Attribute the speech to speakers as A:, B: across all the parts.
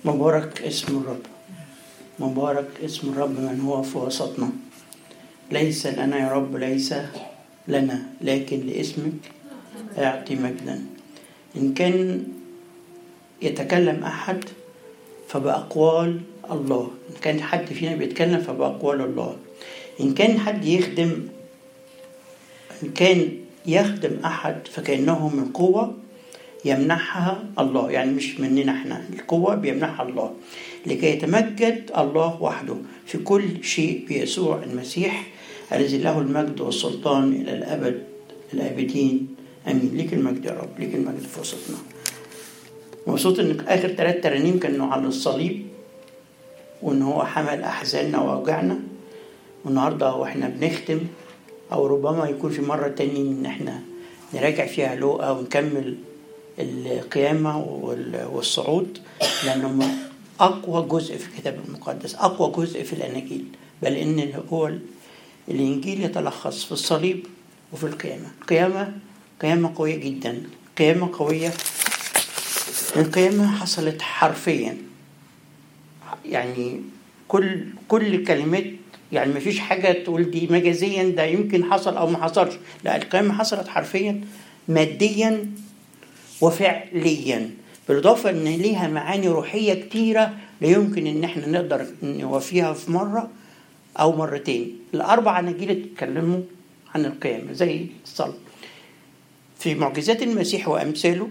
A: مبارك اسم الرب مبارك اسم الرب من هو في وسطنا ليس لنا يا رب ليس لنا لكن لاسمك اعطي مجدا ان كان يتكلم احد فباقوال الله ان كان حد فينا بيتكلم فباقوال الله ان كان حد يخدم ان كان يخدم احد فكانه من قوه يمنحها الله يعني مش مننا احنا القوة بيمنحها الله لكي يتمجد الله وحده في كل شيء بيسوع المسيح الذي له المجد والسلطان إلى الأبد الآبدين آمين ليك المجد يا رب ليك المجد في وسطنا مبسوط إن آخر ثلاث ترانيم كانوا على الصليب وإن هو حمل أحزاننا وأوجعنا والنهاردة وإحنا بنختم أو ربما يكون في مرة تانية إن إحنا نراجع فيها لوقا ونكمل القيامة والصعود لأنهم أقوى جزء في الكتاب المقدس أقوى جزء في الأناجيل بل إن هو الإنجيل يتلخص في الصليب وفي القيامة القيامة قيامة قوية جدا قيامة قوية القيامة حصلت حرفيا يعني كل كل الكلمات يعني ما فيش حاجة تقول دي مجازيا ده يمكن حصل أو ما حصلش لا القيامة حصلت حرفيا ماديا وفعليا بالإضافة إن ليها معاني روحية كتيرة لا يمكن إن إحنا نقدر نوفيها في مرة أو مرتين الأربع أناجيل اتكلموا عن القيامة زي الصلاة في معجزات المسيح وأمثاله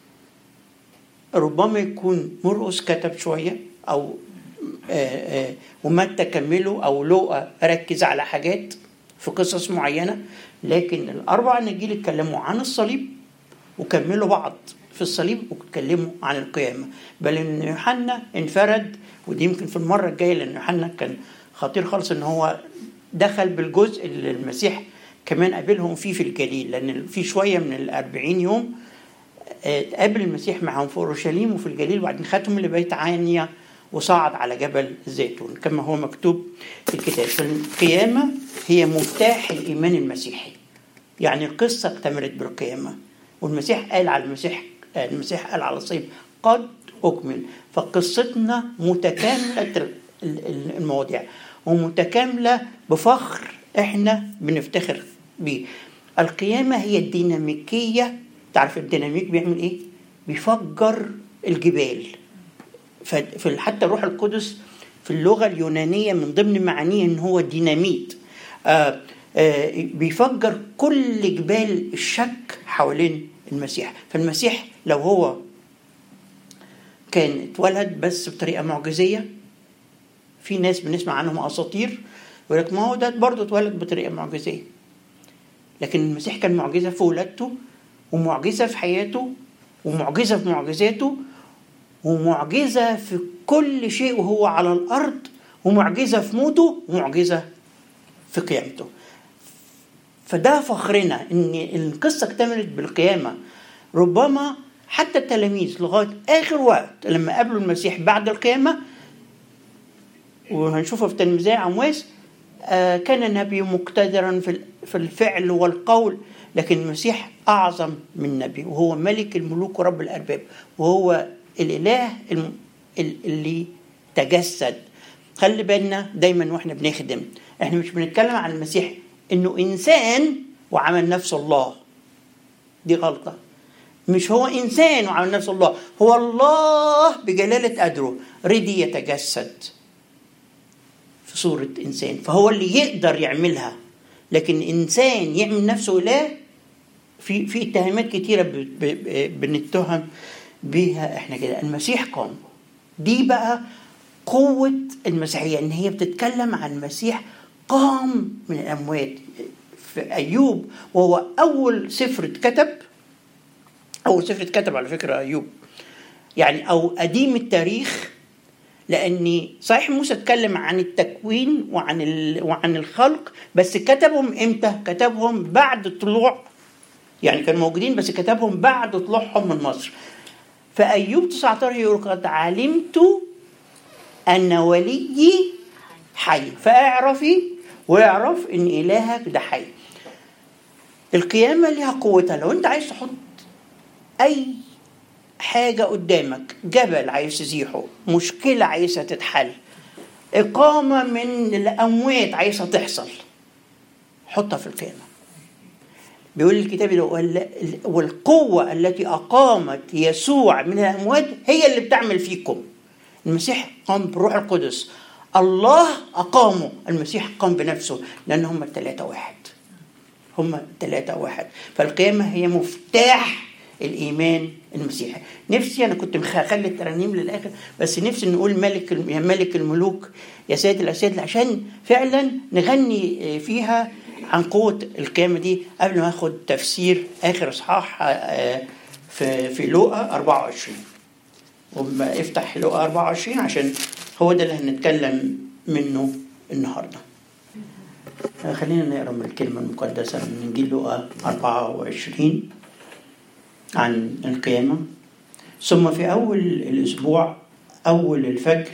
A: ربما يكون مرقس كتب شوية أو آآ آآ ومتى كمله أو لوقا ركز على حاجات في قصص معينة لكن الأربع أناجيل اتكلموا عن الصليب وكملوا بعض في الصليب واتكلموا عن القيامة بل ان يوحنا انفرد ودي يمكن في المرة الجاية لان يوحنا كان خطير خالص ان هو دخل بالجزء اللي المسيح كمان قابلهم فيه في الجليل لان في شوية من الأربعين يوم قابل المسيح معهم في اورشليم وفي الجليل وبعدين خدهم لبيت عانية وصعد على جبل الزيتون كما هو مكتوب في الكتاب فالقيامة هي مفتاح الإيمان المسيحي يعني القصة اكتملت بالقيامة والمسيح قال على المسيح المسيح قال على الصليب قد أكمل فقصتنا متكاملة المواضيع ومتكاملة بفخر احنا بنفتخر بيه القيامة هي الديناميكية تعرف الديناميك بيعمل ايه؟ بيفجر الجبال في حتى الروح القدس في اللغة اليونانية من ضمن معانيه ان هو ديناميت آه آه بيفجر كل جبال الشك حوالين المسيح فالمسيح لو هو كان اتولد بس بطريقه معجزيه في ناس بنسمع عنهم اساطير يقول لك ما هو ده برضه اتولد بطريقه معجزيه لكن المسيح كان معجزه في ولادته ومعجزه في حياته ومعجزه في معجزاته ومعجزه في كل شيء وهو على الارض ومعجزه في موته ومعجزه في قيامته فده فخرنا ان القصه اكتملت بالقيامه ربما حتى التلاميذ لغايه اخر وقت لما قابلوا المسيح بعد القيامه وهنشوفها في تلميذي عمواس آه كان النبي مقتدرا في في الفعل والقول لكن المسيح اعظم من نبي وهو ملك الملوك ورب الارباب وهو الاله اللي تجسد خلي بالنا دايما واحنا بنخدم احنا مش بنتكلم عن المسيح انه انسان وعمل نفسه الله دي غلطه مش هو انسان وعمل نفسه الله هو الله بجلاله قدره رضي يتجسد في صوره انسان فهو اللي يقدر يعملها لكن انسان يعمل نفسه اله في في اتهامات كتيره بنتهم بيها احنا كده المسيح قام دي بقى قوه المسيحيه ان هي بتتكلم عن المسيح قام من الأموات في أيوب وهو أول سفر اتكتب أول سفر اتكتب على فكرة أيوب يعني أو قديم التاريخ لأن صحيح موسى اتكلم عن التكوين وعن وعن الخلق بس كتبهم إمتى؟ كتبهم بعد طلوع يعني كانوا موجودين بس كتبهم بعد طلوعهم من مصر فأيوب 19 يقول قد علمت أن وليي حي فاعرفي واعرف ان الهك ده حي القيامة ليها قوتها لو انت عايز تحط اي حاجة قدامك جبل عايز تزيحه مشكلة عايزة تتحل إقامة من الأموات عايزة تحصل حطها في القيامة بيقول الكتاب والقوة التي أقامت يسوع من الأموات هي اللي بتعمل فيكم المسيح قام بالروح القدس الله أقامه المسيح قام بنفسه لأن هم الثلاثة واحد هم الثلاثة واحد فالقيامة هي مفتاح الإيمان المسيحي نفسي أنا كنت مخلي الترانيم للآخر بس نفسي نقول ملك يا ملك الملوك يا سيد الأسياد عشان فعلا نغني فيها عن قوة القيامة دي قبل ما اخد تفسير آخر إصحاح في في لوقا 24 وما افتح لوقا 24 عشان هو ده اللي هنتكلم منه النهارده. خلينا نقرا من الكلمة المقدسة من إنجيل لوقا 24 عن القيامة ثم في أول الأسبوع أول الفجر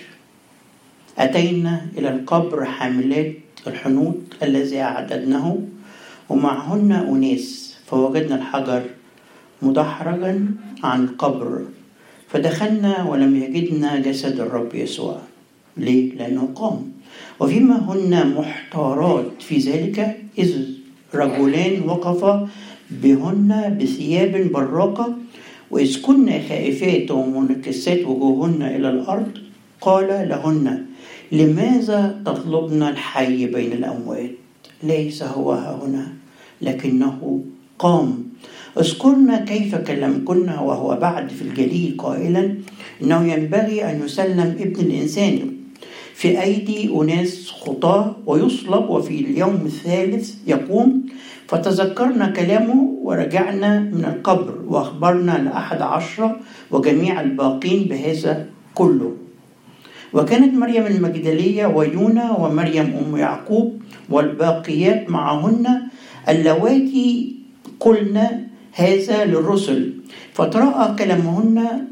A: أتينا إلى القبر حاملات الحنوط الذي أعددناه ومعهن أناس فوجدنا الحجر مدحرجا عن القبر فدخلنا ولم يجدنا جسد الرب يسوع ليه؟ لأنه قام وفيما هن محتارات في ذلك إذ رجلان وقفا بهن بثياب براقة وإذ كنا خائفات ومنكسات وجوههن إلى الأرض قال لهن لماذا تطلبن الحي بين الأموات ليس هو هنا لكنه قام اذكرنا كيف كلمكن وهو بعد في الجليل قائلا انه ينبغي ان يسلم ابن الانسان في ايدي اناس خطاه ويصلب وفي اليوم الثالث يقوم فتذكرنا كلامه ورجعنا من القبر واخبرنا لاحد عشره وجميع الباقين بهذا كله وكانت مريم المجدلية ويونا ومريم أم يعقوب والباقيات معهن اللواتي قلنا هذا للرسل فترأى كلامهن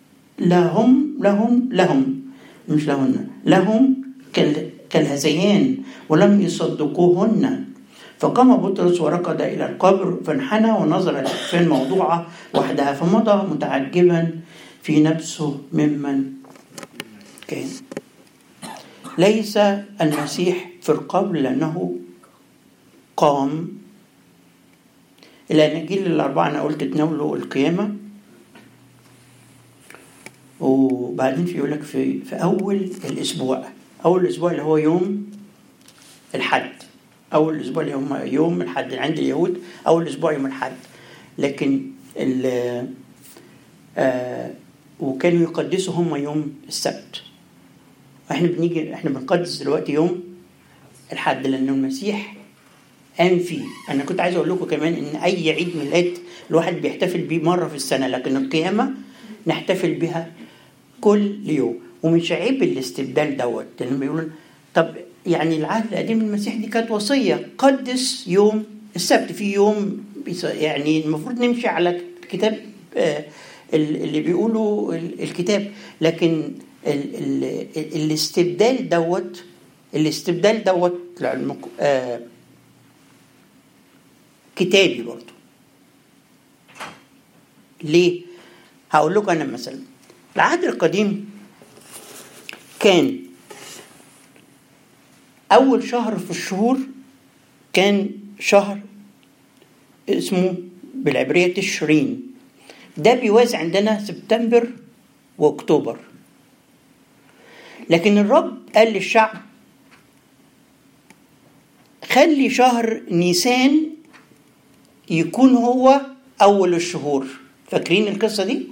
A: لهم لهم لهم مش لهن لهم كالهذيان ولم يصدقوهن فقام بطرس وركض إلى القبر فانحنى ونظر الأكفان موضوعة وحدها فمضى متعجبا في نفسه ممن كان ليس المسيح في القبر لأنه قام الأناجيل الأربعة أنا قلت تناولوا القيامة وبعدين في يقول لك في في أول الأسبوع أول الأسبوع اللي هو يوم الحد أول الأسبوع اللي هم يوم الحد عند اليهود أول أسبوع يوم الحد لكن ال آه وكانوا يقدسوا هم يوم السبت احنا بنيجي احنا بنقدس دلوقتي يوم الحد لان المسيح قام فيه انا كنت عايز اقول لكم كمان ان اي عيد ميلاد الواحد بيحتفل بيه مره في السنه لكن القيامه نحتفل بها كل يوم ومش عيب الاستبدال دوت لما بيقولوا طب يعني العهد القديم المسيح دي كانت وصيه قدس يوم السبت في يوم يعني المفروض نمشي على الكتاب اللي بيقولوا الكتاب لكن ال ال الاستبدال دوت الاستبدال دوت لعلمك آه كتابي برضه ليه؟ هقول لكم انا مثلا العهد القديم كان اول شهر في الشهور كان شهر اسمه بالعبريه تشرين ده بيوازي عندنا سبتمبر واكتوبر لكن الرب قال للشعب خلي شهر نيسان يكون هو أول الشهور فاكرين القصة دي؟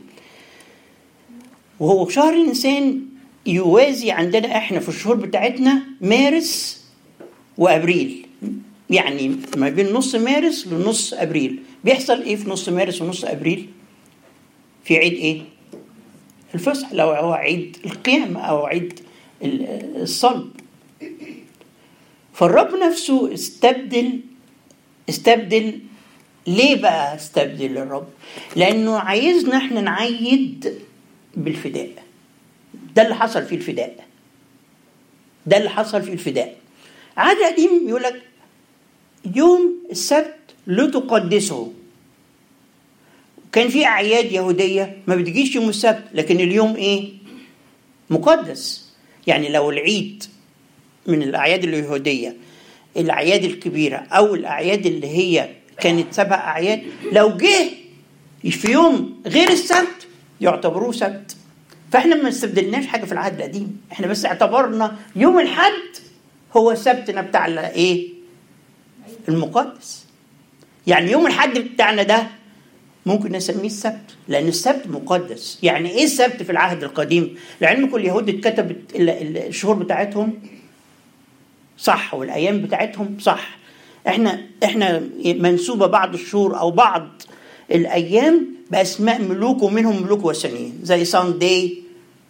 A: وهو شهر نيسان يوازي عندنا احنا في الشهور بتاعتنا مارس وابريل يعني ما بين نص مارس لنص ابريل بيحصل ايه في نص مارس ونص ابريل في عيد ايه الفصح لو هو عيد القيامة أو عيد الصلب فالرب نفسه استبدل استبدل ليه بقى استبدل الرب لأنه عايزنا احنا نعيد بالفداء ده اللي حصل فيه الفداء ده اللي حصل فيه الفداء عهد قديم يقول لك يوم السبت لتقدسه كان في اعياد يهوديه ما بتجيش يوم السبت لكن اليوم ايه مقدس يعني لو العيد من الاعياد اليهوديه الاعياد الكبيره او الاعياد اللي هي كانت سبع اعياد لو جه في يوم غير السبت يعتبروه سبت فاحنا ما استبدلناش حاجه في العهد القديم احنا بس اعتبرنا يوم الحد هو سبتنا بتاع ايه المقدس يعني يوم الحد بتاعنا ده ممكن نسميه السبت لان السبت مقدس يعني ايه السبت في العهد القديم لعلمكم اليهود اتكتبت الشهور بتاعتهم صح والايام بتاعتهم صح احنا احنا منسوبه بعض الشهور او بعض الايام باسماء ملوك ومنهم ملوك وثنيين زي ساندي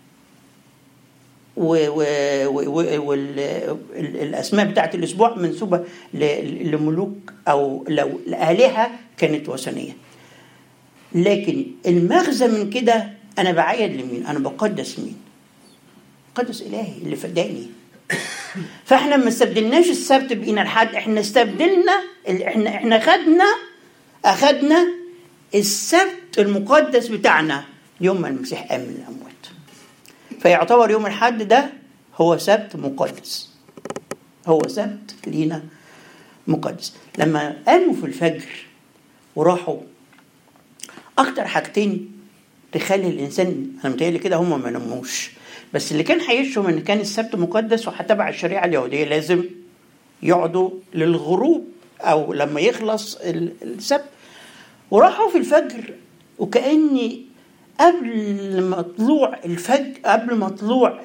A: والاسماء بتاعت الاسبوع منسوبه لملوك او لو الالهه كانت وثنيه لكن المغزى من كده انا بعيد لمين انا بقدس مين قدس الهي اللي فداني فاحنا ما استبدلناش السبت بقينا الحد احنا استبدلنا احنا احنا خدنا اخدنا السبت المقدس بتاعنا يوم ما المسيح قام من الاموات فيعتبر يوم الحد ده هو سبت مقدس هو سبت لينا مقدس لما قاموا في الفجر وراحوا اكتر حاجتين تخلي الانسان انا متهيألي كده هم ما نموش بس اللي كان هيشهم ان كان السبت مقدس وهتبع الشريعه اليهوديه لازم يقعدوا للغروب او لما يخلص السبت وراحوا في الفجر وكاني قبل ما طلوع الفجر قبل ما طلوع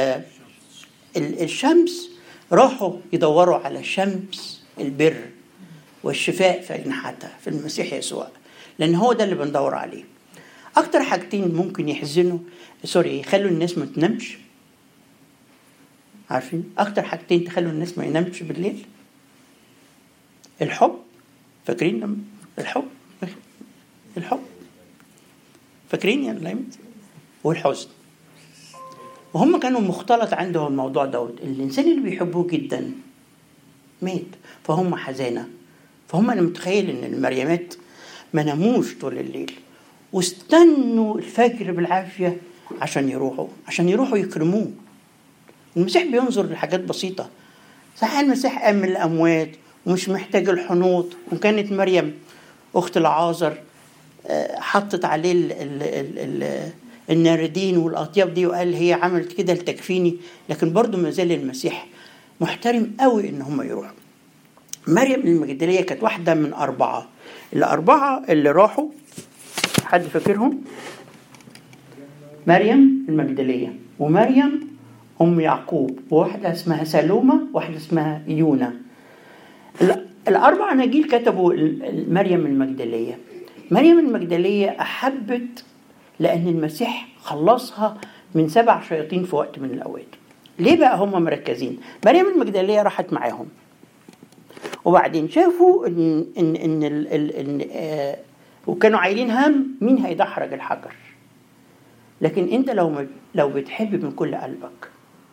A: الشمس راحوا يدوروا على الشمس البر والشفاء في أجنحتها في المسيح يسوع لأن هو ده اللي بندور عليه أكتر حاجتين ممكن يحزنوا سوري يخلوا الناس ما تنامش عارفين أكتر حاجتين تخلوا الناس ما ينامش بالليل الحب فاكرين الحب الحب فاكرين يا لايمت والحزن وهم كانوا مختلط عندهم الموضوع دوت الانسان اللي بيحبوه جدا مات فهم حزانه فهم انا متخيل ان المريمات ما ناموش طول الليل واستنوا الفجر بالعافيه عشان يروحوا عشان يروحوا يكرموه المسيح بينظر لحاجات بسيطه صحيح المسيح قام من الاموات ومش محتاج الحنوط وكانت مريم اخت العازر حطت عليه ال ال ال ال الناردين والاطياب دي وقال هي عملت كده لتكفيني لكن برضه ما زال المسيح محترم قوي ان هم يروحوا مريم المجدليه كانت واحده من اربعه الاربعه اللي راحوا حد فاكرهم مريم المجدليه ومريم ام يعقوب وواحده اسمها سلومه واحده اسمها يونا الاربع اناجيل كتبوا مريم المجدليه مريم المجدلية أحبت لأن المسيح خلصها من سبع شياطين في وقت من الأوقات ليه بقى هم مركزين مريم المجدلية راحت معاهم وبعدين شافوا ان ان ان, ال ال إن آه وكانوا عايلين هم مين هيدحرج الحجر لكن انت لو لو بتحب من كل قلبك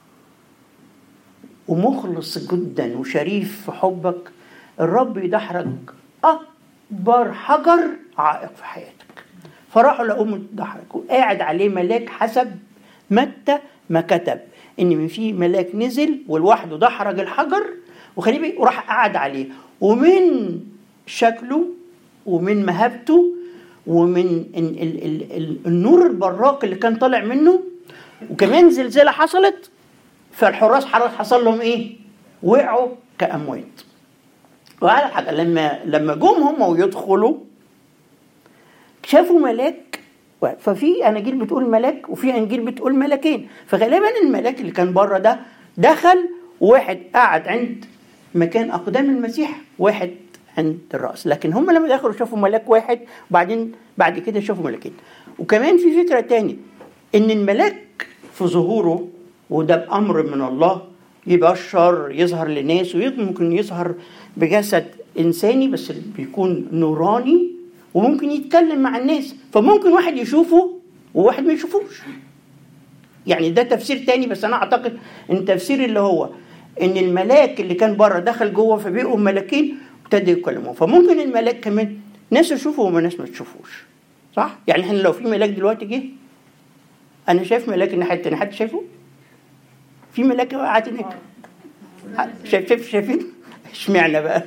A: ومخلص جدا وشريف في حبك الرب يدحرج اكبر حجر عائق في حياتك فراحوا لقوا متدحرج وقاعد عليه ملاك حسب متى ما كتب ان في ملاك نزل ولوحده دحرج الحجر وخليه بيه وراح قعد عليه ومن شكله ومن مهابته ومن ال ال ال ال النور البراق اللي كان طالع منه وكمان زلزال حصلت فالحراس حصل لهم ايه؟ وقعوا كاموات وعلى حاجه لما لما جم هم ويدخلوا شافوا ملاك ففي اناجيل بتقول ملاك وفي انجيل بتقول ملاكين فغالبا الملاك اللي كان بره ده دخل واحد قعد عند مكان اقدام المسيح واحد عند الراس لكن هم لما دخلوا شافوا ملاك واحد وبعدين بعد كده شافوا ملاكين وكمان في فكره تاني ان الملاك في ظهوره وده بامر من الله يبشر يظهر لناس وممكن يظهر بجسد انساني بس بيكون نوراني وممكن يتكلم مع الناس فممكن واحد يشوفه وواحد ما يشوفوش يعني ده تفسير تاني بس انا اعتقد ان التفسير اللي هو ان الملاك اللي كان بره دخل جوه فبقوا ملاكين وابتدوا يتكلموا فممكن الملاك كمان ناس يشوفوا وما ناس ما تشوفوش صح يعني احنا لو في ملاك دلوقتي جه انا شايف ملاك الناحيه التانيه حد شايفه في ملاك قاعد هناك شايف شايف شايفين اشمعنى بقى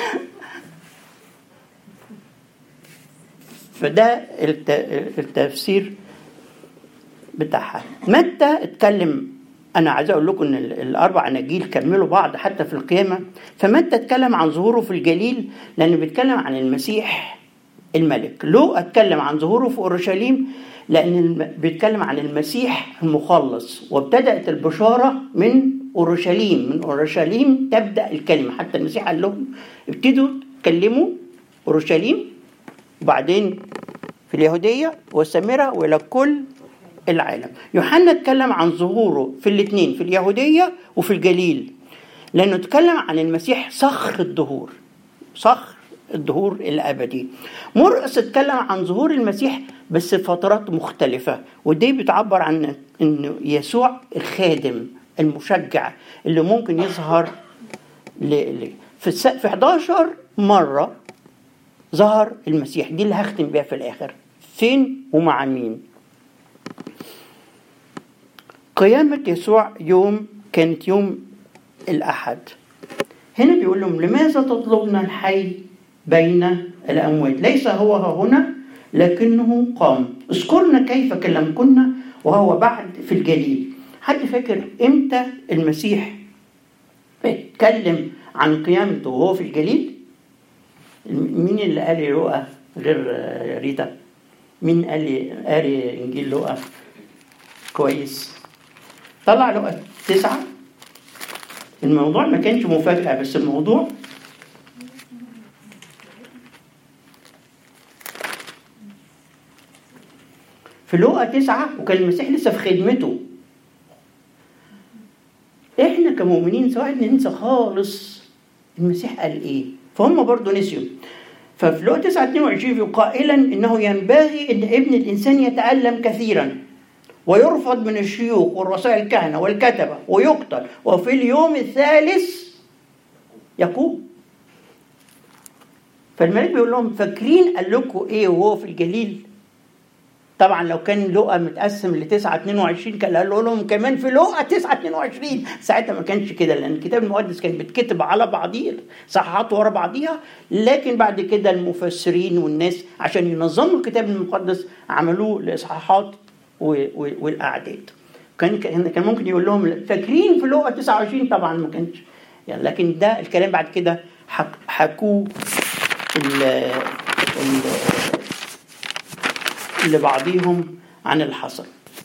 A: فده الت- التفسير بتاعها متى اتكلم انا عايز اقول لكم ان ال- الاربع اناجيل كملوا بعض حتى في القيامه فمتى اتكلم عن ظهوره في الجليل لانه بيتكلم عن المسيح الملك لو اتكلم عن ظهوره في اورشليم لان الم- بيتكلم عن المسيح المخلص وابتدات البشاره من اورشليم من اورشليم تبدا الكلمه حتى المسيح قال لهم ابتدوا تكلموا اورشليم وبعدين في اليهوديه والسامره والى كل العالم يوحنا اتكلم عن ظهوره في الاثنين في اليهوديه وفي الجليل لانه اتكلم عن المسيح صخر الدهور صخر الدهور الابدي مرقس اتكلم عن ظهور المسيح بس في فترات مختلفه ودي بتعبر عن انه يسوع الخادم المشجع اللي ممكن يظهر ل... ل... في الس... في 11 مره ظهر المسيح دي اللي هختم بيها في الاخر فين ومع مين قيامة يسوع يوم كانت يوم الأحد هنا بيقول لهم لماذا تطلبنا الحي بين الأموات ليس هو ها هنا لكنه قام اذكرنا كيف كلمكنا وهو بعد في الجليل حد فاكر امتى المسيح اتكلم عن قيامته وهو في الجليل مين اللي قال لي رؤى غير آه، ريتا مين قال لي قاري انجيل لؤى كويس طلع لؤى تسعة الموضوع ما كانش مفاجأة بس الموضوع في لؤى تسعة وكان المسيح لسه في خدمته احنا كمؤمنين سواء ننسى خالص المسيح قال ايه فهم برضه نسيوا ففي لقا 9 22 قائلا انه ينبغي ان ابن الانسان يتالم كثيرا ويرفض من الشيوخ والرؤساء الكهنه والكتبه ويقتل وفي اليوم الثالث يقوم فالملك بيقول لهم فاكرين قال لكم ايه وهو في الجليل طبعا لو كان لقا متقسم ل 9 22 كان قال لهم كمان في لقا 9 22 ساعتها ما كانش كده لان الكتاب المقدس كان بيتكتب على بعضيه صححات ورا بعضيها لكن بعد كده المفسرين والناس عشان ينظموا الكتاب المقدس عملوه لاصحاحات و- و- والاعداد كان كان كان ممكن يقول لهم فاكرين في لقا 29 طبعا ما كانش يعني لكن ده الكلام بعد كده حك- حكوه ال ال لبعضهم عن الحصل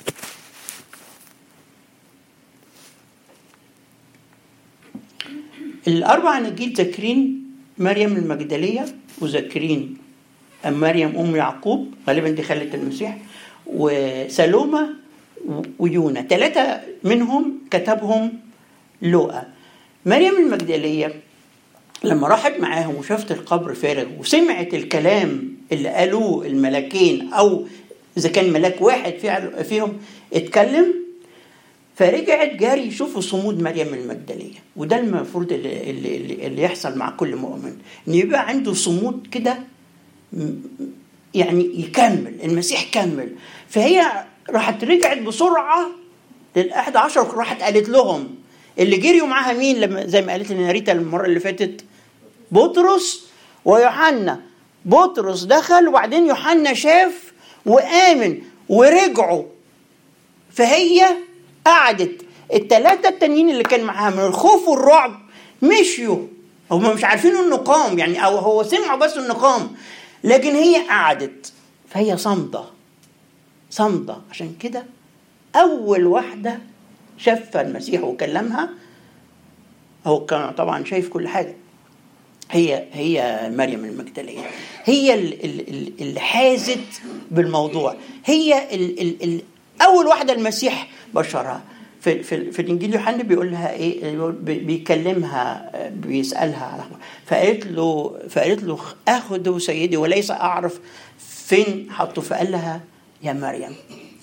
A: الأربع أناجيل ذاكرين مريم المجدلية وذاكرين مريم أم يعقوب غالبا دي خالة المسيح وسلومة ويونا ثلاثة منهم كتبهم لوقا مريم المجدلية لما راحت معاهم وشافت القبر فارغ وسمعت الكلام اللي قالوه الملاكين او اذا كان ملاك واحد فعل- فيهم اتكلم فرجعت جاري يشوفوا صمود مريم المجدليه وده المفروض اللي, اللي, اللي, اللي يحصل مع كل مؤمن ان يبقى عنده صمود كده م- يعني يكمل المسيح كمل فهي راحت رجعت بسرعه للأحد عشر راحت قالت لهم اللي جريوا معاها مين لما زي ما قالت لنا ريتا المره اللي فاتت بطرس ويوحنا بطرس دخل وبعدين يوحنا شاف وآمن ورجعوا فهي قعدت الثلاثة التانيين اللي كان معاها من الخوف والرعب مشيوا هم مش عارفين انه قام يعني او هو سمعوا بس انه قام لكن هي قعدت فهي صامدة صامدة عشان كده أول واحدة شاف المسيح وكلمها هو كان طبعا شايف كل حاجة هي هي مريم المجدلية هي ال- ال- ال- اللي حازت بالموضوع هي ال ال ال أول واحدة المسيح بشرها في في, في الانجيل يوحنا بيقول لها ايه بيقول- بي- بيكلمها بيسالها على فقالت له فقالت له اخذه سيدي وليس اعرف فين حطه فقال لها يا مريم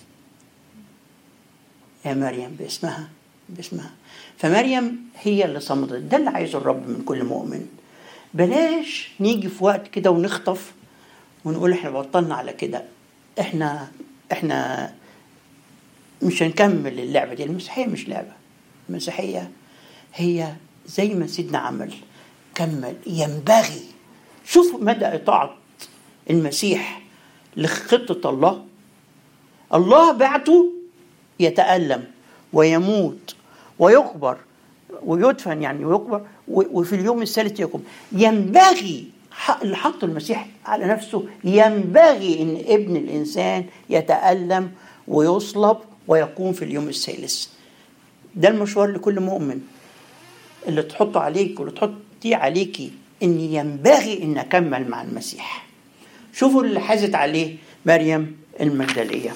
A: يا مريم باسمها باسمها فمريم هي اللي صمدت ده اللي عايزه الرب من كل مؤمن بلاش نيجي في وقت كده ونخطف ونقول احنا بطلنا على كده احنا احنا مش هنكمل اللعبه دي المسيحيه مش لعبه المسيحيه هي زي ما سيدنا عمل كمل ينبغي شوف مدى اطاعه المسيح لخطه الله الله بعته يتالم ويموت ويقبر ويدفن يعني ويقبر وفي اليوم الثالث يقوم ينبغي اللي حط المسيح على نفسه ينبغي ان ابن الانسان يتالم ويصلب ويقوم في اليوم الثالث ده المشوار لكل مؤمن اللي تحطه عليك واللي تحطيه عليكي ان ينبغي ان اكمل مع المسيح شوفوا اللي حازت عليه مريم المجدليه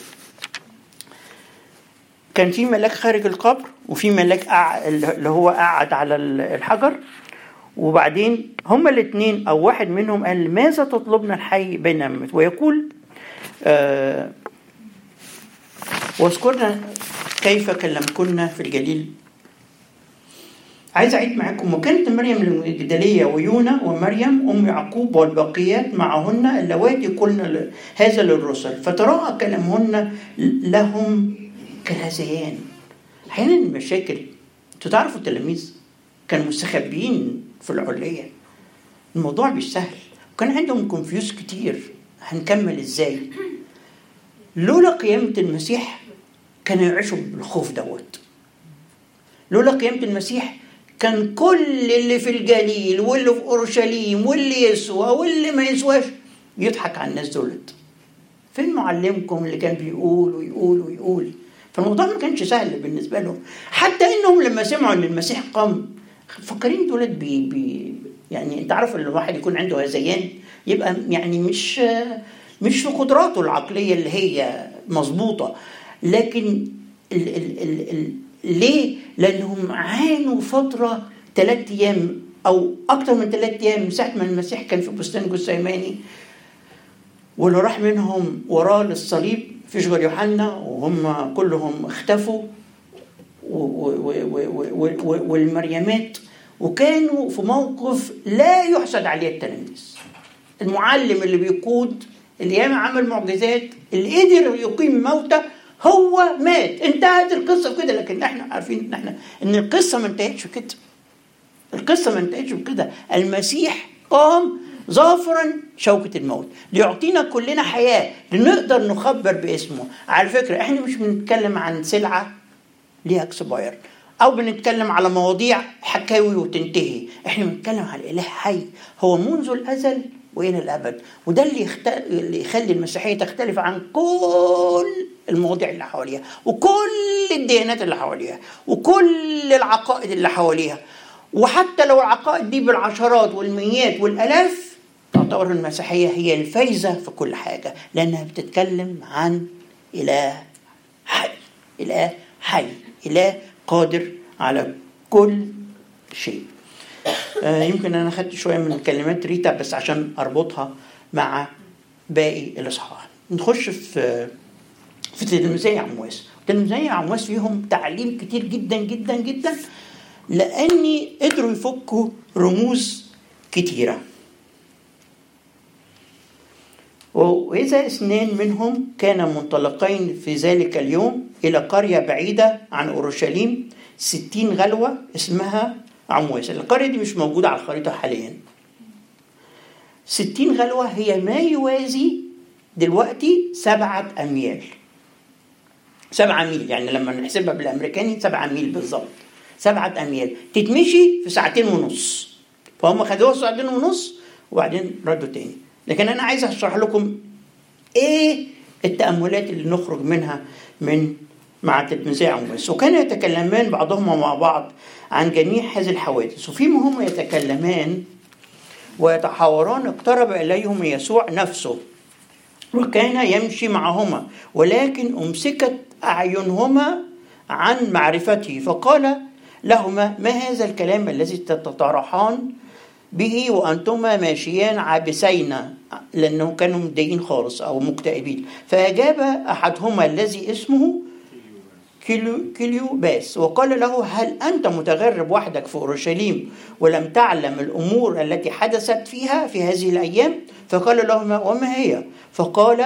A: كان في ملاك خارج القبر وفي ملاك اللي هو قعد على الحجر وبعدين هما الاثنين او واحد منهم قال ماذا تطلبنا الحي بين الموت ويقول آه واذكرنا كيف كلمكنا في الجليل عايز اعيد معاكم وكانت مريم المجدليه ويونا ومريم ام يعقوب والبقيات معهن اللواتي قلن هذا للرسل فتراءى كلامهن لهم كالهذيان احيانا المشاكل انتوا تعرفوا التلاميذ كانوا مستخبيين في العلية الموضوع مش سهل وكان عندهم كونفيوز كتير هنكمل ازاي لولا قيامة المسيح كانوا يعيشوا بالخوف دوت لولا قيامة المسيح كان كل اللي في الجليل واللي في اورشليم واللي يسوى واللي ما يسواش يضحك على الناس دولت فين معلمكم اللي كان بيقول ويقول ويقول فالموضوع ما كانش سهل بالنسبه لهم حتى انهم لما سمعوا ان المسيح قام فكرين دولت بي, بي يعني انت عارف ان الواحد يكون عنده هذيان يبقى يعني مش مش في قدراته العقليه اللي هي مظبوطه لكن ال ال ال ال ليه؟ لانهم عانوا فتره ثلاث ايام او اكثر من ثلاث ايام من ساعه ما المسيح كان في بستان جثيماني واللي راح منهم وراه للصليب فيش غير يوحنا وهم كلهم اختفوا والمريمات وكانوا في موقف لا يحسد عليه التلاميذ المعلم اللي بيقود اللي ياما عمل معجزات اللي قدر يقيم موتى هو مات انتهت القصه كده لكن احنا عارفين ان احنا ان القصه ما انتهتش كده القصه ما انتهتش كده المسيح قام ظافرا شوكة الموت ليعطينا كلنا حياة لنقدر نخبر باسمه على فكرة احنا مش بنتكلم عن سلعة ليها اكسباير او بنتكلم على مواضيع حكاوي وتنتهي احنا بنتكلم على اله حي هو منذ الازل والى الابد وده اللي, يخت... اللي يخلي المسيحيه تختلف عن كل المواضيع اللي حواليها وكل الديانات اللي حواليها وكل العقائد اللي حواليها وحتى لو العقائد دي بالعشرات والمئات والالاف تعتبر المسيحيه هي الفايزه في كل حاجه لانها بتتكلم عن اله حي اله حي اله قادر على كل شيء آه يمكن انا خدت شويه من كلمات ريتا بس عشان اربطها مع باقي الاصحاح نخش في في تلميذي عمواس تلميذي عمواس فيهم تعليم كتير جدا جدا جدا لاني قدروا يفكوا رموز كتيره وإذا اثنان منهم كانا منطلقين في ذلك اليوم إلى قرية بعيدة عن أورشليم ستين غلوة اسمها عمواس القرية دي مش موجودة على الخريطة حاليا ستين غلوة هي ما يوازي دلوقتي سبعة أميال سبعة ميل يعني لما نحسبها بالأمريكاني سبعة ميل بالظبط سبعة أميال تتمشي في ساعتين ونص فهم خدوها ساعتين ونص وبعدين ردوا تاني لكن انا عايز اشرح لكم ايه التاملات اللي نخرج منها من مع تلميذي عمواس وكان يتكلمان بعضهما مع بعض عن جميع هذه الحوادث وفيما هم يتكلمان ويتحاوران اقترب اليهم يسوع نفسه وكان يمشي معهما ولكن امسكت اعينهما عن معرفته فقال لهما ما هذا الكلام الذي تتطرحان به وأنتما ماشيان عابسين لأنه كانوا متضايقين خالص أو مكتئبين فأجاب أحدهما الذي اسمه كيلو, كيليو باس وقال له هل أنت متغرب وحدك في أورشليم ولم تعلم الأمور التي حدثت فيها في هذه الأيام فقال لهما وما هي فقال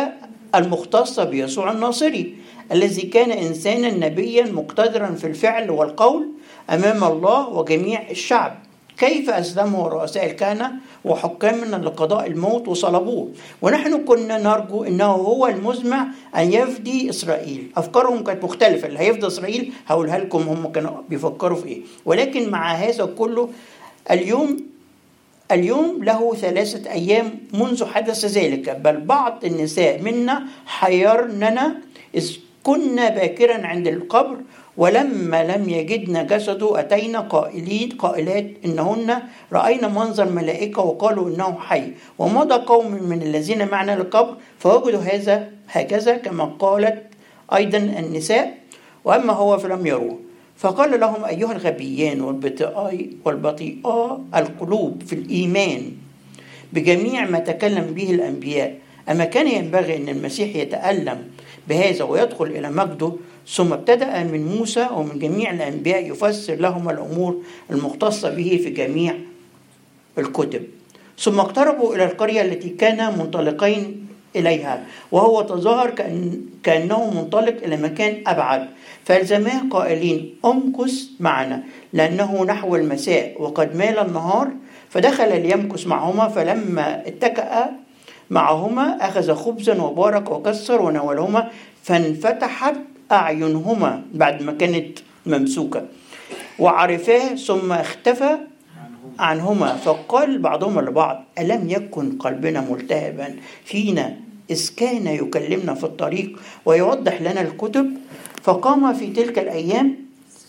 A: المختصة بيسوع الناصري الذي كان إنسانا نبيا مقتدرا في الفعل والقول أمام الله وجميع الشعب كيف أسلمه رؤساء الكهنة وحكامنا لقضاء الموت وصلبوه ونحن كنا نرجو أنه هو المزمع أن يفدي إسرائيل أفكارهم كانت مختلفة اللي هيفدي إسرائيل هقولها لكم هم كانوا بيفكروا في إيه ولكن مع هذا كله اليوم اليوم له ثلاثة أيام منذ حدث ذلك بل بعض النساء منا حيرننا إذ كنا باكرا عند القبر ولما لم يجدنا جسده أتينا قائلين قائلات إنهن رأينا منظر ملائكة وقالوا إنه حي ومضى قوم من الذين معنا للقبر فوجدوا هذا هكذا كما قالت أيضا النساء وأما هو فلم يروه فقال لهم أيها الغبيان والبطيئاء والبطيئاء القلوب في الإيمان بجميع ما تكلم به الأنبياء أما كان ينبغي أن المسيح يتألم بهذا ويدخل إلى مجده ثم ابتدأ من موسى ومن جميع الأنبياء يفسر لهم الأمور المختصة به في جميع الكتب ثم اقتربوا إلى القرية التي كان منطلقين إليها وهو تظاهر كأن كأنه منطلق إلى مكان أبعد فالزماه قائلين امكث معنا لأنه نحو المساء وقد مال النهار فدخل ليمكث معهما فلما اتكأ معهما أخذ خبزا وبارك وكسر وناولهما فانفتحت أعينهما بعد ما كانت ممسوكة وعرفاه ثم اختفى عنهما فقال بعضهما لبعض ألم يكن قلبنا ملتهبا فينا إذ كان يكلمنا في الطريق ويوضح لنا الكتب فقام في تلك الأيام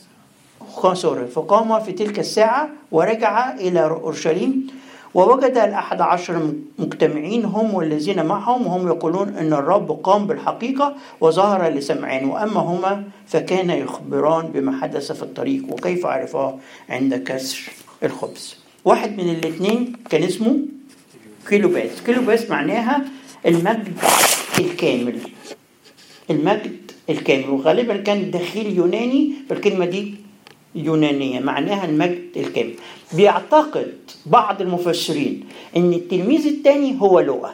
A: سوري فقام في تلك الساعة ورجع إلى أورشليم ووجد الأحد عشر مجتمعين هم والذين معهم وهم يقولون أن الرب قام بالحقيقة وظهر لسمعان وأما هما فكان يخبران بما حدث في الطريق وكيف عرفاه عند كسر الخبز واحد من الاثنين كان اسمه كيلوباس كيلوباس معناها المجد الكامل المجد الكامل وغالبا كان دخيل يوناني فالكلمة دي يونانية معناها المجد الكامل بيعتقد بعض المفسرين ان التلميذ الثاني هو لوقا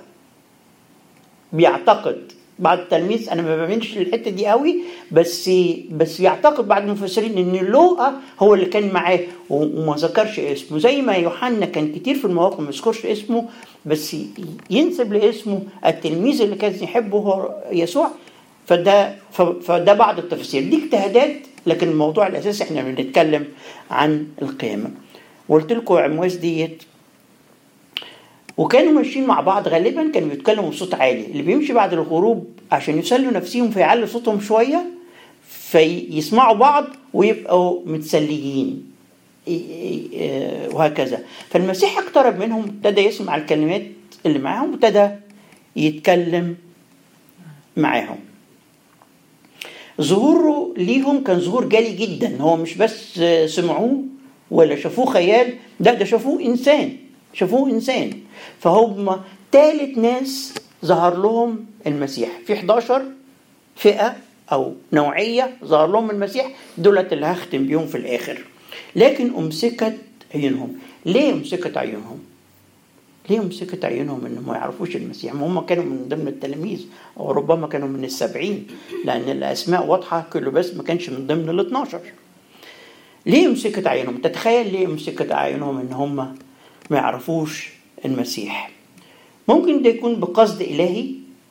A: بيعتقد بعض التلميذ انا ما بامنش الحته دي قوي بس بس يعتقد بعض المفسرين ان لوقا هو اللي كان معاه وما ذكرش اسمه زي ما يوحنا كان كتير في المواقف ما يذكرش اسمه بس ينسب لاسمه التلميذ اللي كان يحبه هو يسوع فده فده بعض التفسير دي اجتهادات لكن الموضوع الاساسي احنا بنتكلم عن القيامه وقلت لكم عمواس ديت وكانوا ماشيين مع بعض غالبا كانوا بيتكلموا بصوت عالي اللي بيمشي بعد الغروب عشان يسلوا نفسهم فيعلي صوتهم شويه فيسمعوا بعض ويبقوا متسليين وهكذا فالمسيح اقترب منهم ابتدى يسمع الكلمات اللي معاهم وابتدى يتكلم معاهم ظهوره ليهم كان ظهور جالي جدا هو مش بس سمعوه ولا شافوه خيال ده ده شافوه انسان شافوه انسان فهم ثالث ناس ظهر لهم المسيح في 11 فئه او نوعيه ظهر لهم المسيح دولت اللي هختم بيهم في الاخر لكن امسكت عيونهم ليه امسكت عيونهم ليه مسكت عيونهم انهم ما يعرفوش المسيح ما هم كانوا من ضمن التلاميذ او ربما كانوا من السبعين لان الاسماء واضحه كله بس ما كانش من ضمن ال 12 ليه مسكت عيونهم تتخيل ليه مسكت عيونهم ان هم ما يعرفوش المسيح ممكن ده يكون بقصد الهي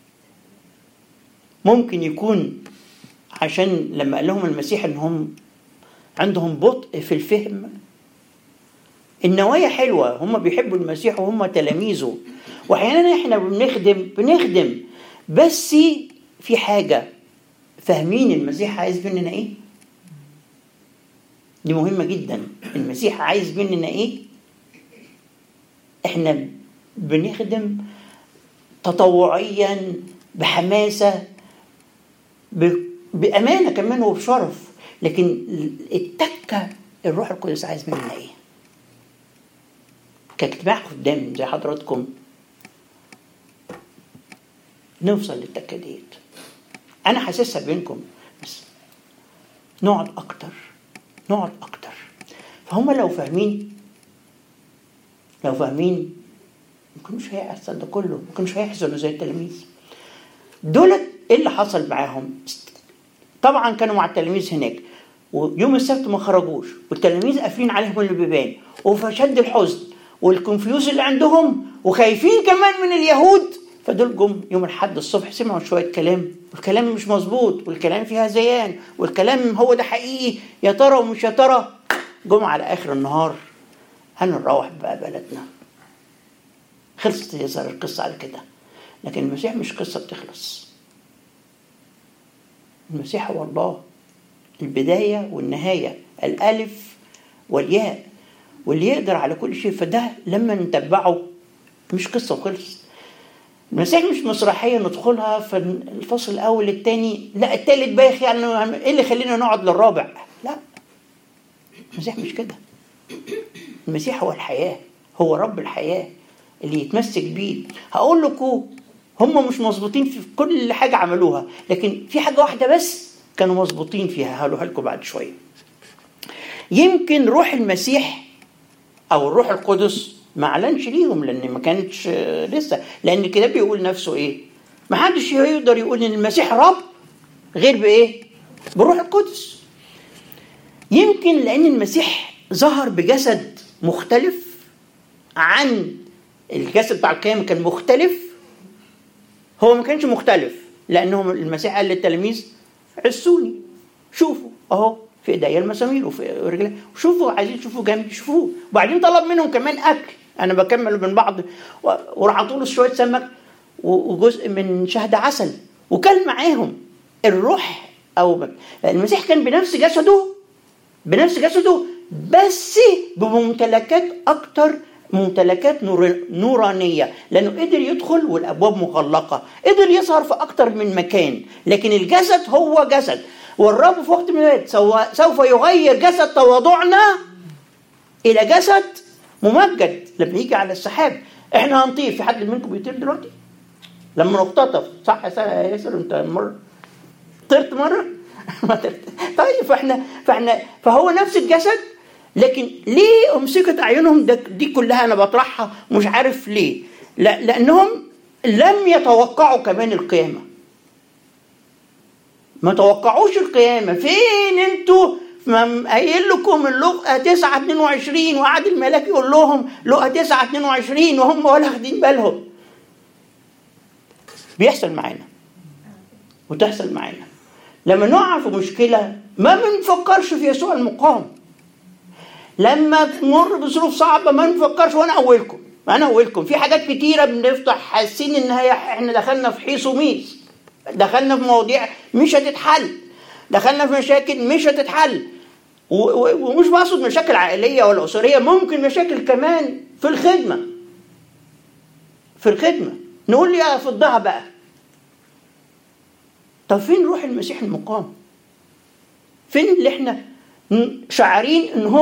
A: ممكن يكون عشان لما قال لهم المسيح انهم عندهم بطء في الفهم النوايا حلوه هم بيحبوا المسيح وهم تلاميذه واحيانا احنا بنخدم بنخدم بس في حاجه فاهمين المسيح عايز مننا ايه دي مهمه جدا المسيح عايز مننا ايه احنا بنخدم تطوعيا بحماسه بامانه كمان وبشرف لكن التكه الروح القدس عايز مننا ايه كاجتماع خدام زي حضراتكم نوصل للتكه ديت انا حاسسها بينكم بس نقعد اكتر نقعد اكتر فهم لو فاهمين لو فاهمين ما كانوش هيحصل ده كله ما كانوش هيحزنوا زي التلاميذ دولت ايه اللي حصل معاهم طبعا كانوا مع التلاميذ هناك ويوم السبت ما خرجوش والتلاميذ قافلين عليهم البيبان وفشد الحزن والكونفيوز اللي عندهم وخايفين كمان من اليهود فدول جم يوم الاحد الصبح سمعوا شويه كلام والكلام مش مظبوط والكلام فيها زيان والكلام هو ده حقيقي يا ترى ومش يا ترى جم على اخر النهار هنروح بقى بلدنا خلصت يظهر القصه على كده لكن المسيح مش قصه بتخلص المسيح هو الله البدايه والنهايه الالف والياء واللي يقدر على كل شيء فده لما نتبعه مش قصه وخلص المسيح مش مسرحيه ندخلها في الفصل الاول الثاني لا الثالث بايخ يعني ايه اللي يخلينا نقعد للرابع لا المسيح مش كده المسيح هو الحياه هو رب الحياه اللي يتمسك بيه هقول لكم هم مش مظبوطين في كل حاجه عملوها لكن في حاجه واحده بس كانوا مظبوطين فيها هقولها لكم بعد شويه يمكن روح المسيح او الروح القدس ما اعلنش ليهم لان ما كانتش لسه لان الكتاب بيقول نفسه ايه ما حدش يقدر يقول ان المسيح رب غير بايه بالروح القدس يمكن لان المسيح ظهر بجسد مختلف عن الجسد بتاع القيامة كان مختلف هو ما كانش مختلف لانه المسيح قال للتلاميذ عسوني شوفوا اهو في ايديا المسامير وفي رجلي شوفوا عايزين تشوفوا جنبي شوفوه وبعدين طلب منهم كمان اكل انا بكمل من بعض وراح عطوله شويه سمك وجزء من شهد عسل وكل معاهم الروح او المسيح كان بنفس جسده بنفس جسده بس بممتلكات اكتر ممتلكات نور نورانية لأنه قدر يدخل والأبواب مغلقة قدر يظهر في أكتر من مكان لكن الجسد هو جسد والرب في وقت من الوقت سوف يغير جسد تواضعنا إلى جسد ممجد لما يجي على السحاب احنا هنطير في حد منكم بيطير دلوقتي لما نختطف صح يا ياسر انت مره طرت مره طيب فاحنا فاحنا فهو نفس الجسد لكن ليه امسكت اعينهم دي كلها انا بطرحها مش عارف ليه لا لانهم لم يتوقعوا كمان القيامه ما توقعوش القيامه فين انتوا قايل لكم اللقا 9 22 وقعد الملاك يقول لهم لقا 9 22 وهم ولا واخدين بالهم بيحصل معانا وتحصل معانا لما نقع في مشكله ما بنفكرش في يسوع المقام لما تمر بظروف صعبه ما نفكرش وانا اولكم انا اولكم في حاجات كتيره بنفتح حاسين ان هي احنا دخلنا في حيث وميس دخلنا في مواضيع مش هتتحل دخلنا في مشاكل مش هتتحل ومش بقصد مشاكل عائليه ولا اسريه ممكن مشاكل كمان في الخدمه في الخدمه نقول لي افضها بقى طب فين روح المسيح المقام فين اللي احنا شعارين ان هو